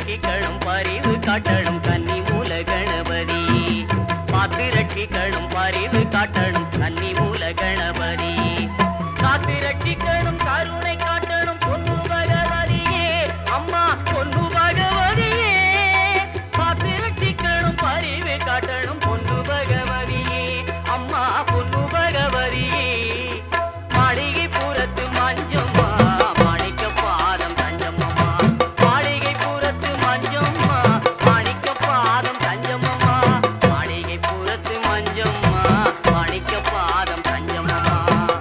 ரட்சிக்கணும் பரிவு காட்டணும் கன்னி மூல கணபதி பார்த்து ரட்சிக்கணும் பரிவு காட்டணும் கன்னி மூல கணபதி காத்து ரட்சிக்கணும் கருணை காட்டணும் பொன்னு பகவதியே அம்மா பொன்னு பகவதியே பார்த்து ரட்சிக்கணும் பரிவு காட்டணும் பொன்னு பகவதியே அம்மா பொன்னு பகவதியே மாளிகை புறத்து மஞ்சம்மா மாணிக்க பாதம் தஞ்சம்மம்மா மாளிகை புறத்து மஞ்சம்மா மாணிக்க பாதம் தஞ்சம்மம்மா மாளிகை புறத்து மஞ்சம்மா மாணிக்க பாதம் தஞ்சம்மம்மா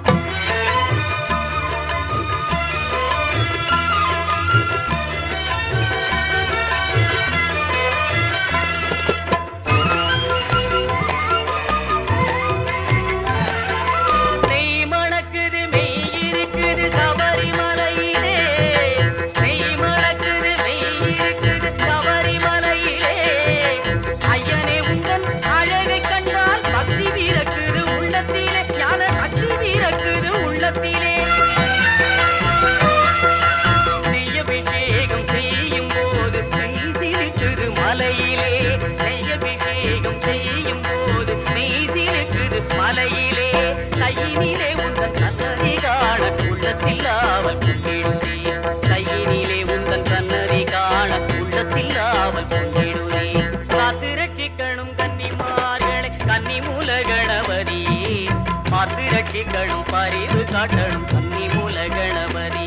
நெய் மணக்குது மெய் இருக்குது சபரிமலையிலே நெய் மணக்குது மெய் இருக்குது சபரிமலையிலே ஐயனே உங்கள் அழகை கண்டால் பக்தி வீரக்குது உள்ளத்திலே ஞான சக்தி வீரக்குது உள்ளத்திலே நெய்யபிஷேகம் செய்யும் போது மெய் சிரிக்குது மலையிலே நெய்யபிஷேகம் செய்யும் போது மெய் சிரிக்குது மலையிலே கையினிலே உந்தன் கண்ணறி காண உள்ளத்தில் ஆவல் கொண்டிடுவே கையினிலே உந்தன் கண்ணறி காண உள்ளத்தில் ஆவல் கொண்டிடுவே காத்து ரட்சிக்கணும் கன்னிமார்களே கன்னி மூல கணபதி பார்த்து ரட்சிக்கணும் பரிவு காட்டணும் கன்னி மூல கணபதி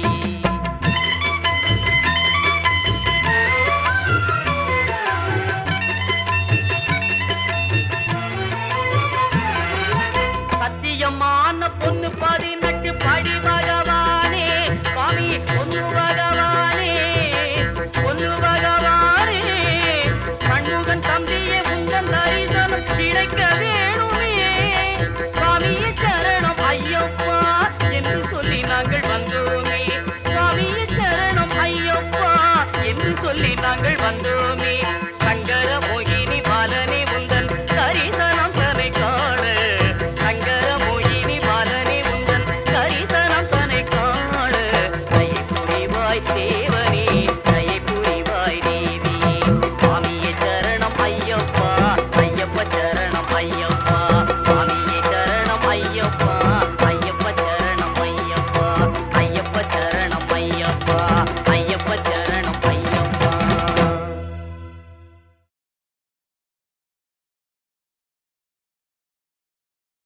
சத்தியமான பொண்ணு பதினெட்டு படி பகவானே சுவாமி பொண்ணு பகவானே பொண்ணு பகவானே கண்முகன் தம்பியே உந்தன் தரிசனம் கிடைக்க வேணுமே சுவாமியே சரணம் ஐயப்பா என்று சொல்லி நாங்கள் வந்தோமே சுவாமியே சரணம் ஐயப்பா என்று சொல்லி நாங்கள் வந்தோமே சங்கர மோகினி பாலனே உந்தன் தரிசனம் தனை காண சங்கர மோகினி பாலனே உந்தன் தரிசனம் தனை காண கை புரிவாய் தே